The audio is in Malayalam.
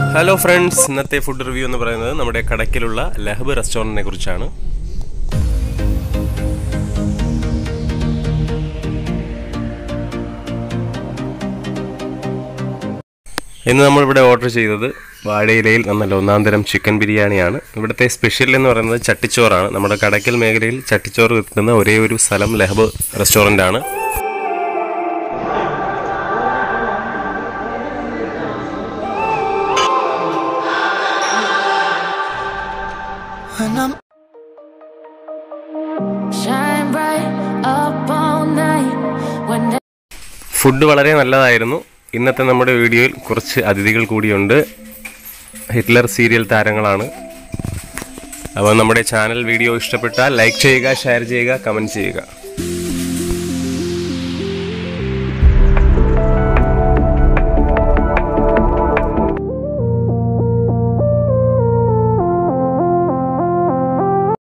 ഹലോ ഫ്രണ്ട്സ് ഇന്നത്തെ ഫുഡ് റിവ്യൂ എന്ന് പറയുന്നത് നമ്മുടെ കടക്കിലുള്ള ലഹബ് റെസ്റ്റോറൻറ്റിനെ കുറിച്ചാണ് ഇന്ന് നമ്മളിവിടെ ഓർഡർ ചെയ്തത് വാഴയിലയിൽ നല്ല ഒന്നാം തരം ചിക്കൻ ബിരിയാണിയാണ് ഇവിടുത്തെ സ്പെഷ്യൽ എന്ന് പറയുന്നത് ചട്ടിച്ചോറാണ് നമ്മുടെ കടക്കൽ മേഖലയിൽ ചട്ടിച്ചോറ് കിട്ടുന്ന ഒരേ ഒരു സ്ഥലം ലഹബ് റെസ്റ്റോറൻ്റ് ആണ് And I'm Shine bright up all night when food വളരെ നല്ലതായിരുന്നു ഇന്നത്തെ നമ്മുടെ വീഡിയോയിൽ കുറച്ച് അതിഥികൾ കൂടിയുണ്ട് ഹിറ്റ്ലർ സീരിയൽ താരങ്ങളാണ് അപ്പോൾ നമ്മുടെ ചാനൽ വീഡിയോ ഇഷ്ടപ്പെട്ടാൽ ലൈക്ക് ചെയ്യുക ഷെയർ ചെയ്യുക കമൻറ്റ് ചെയ്യുക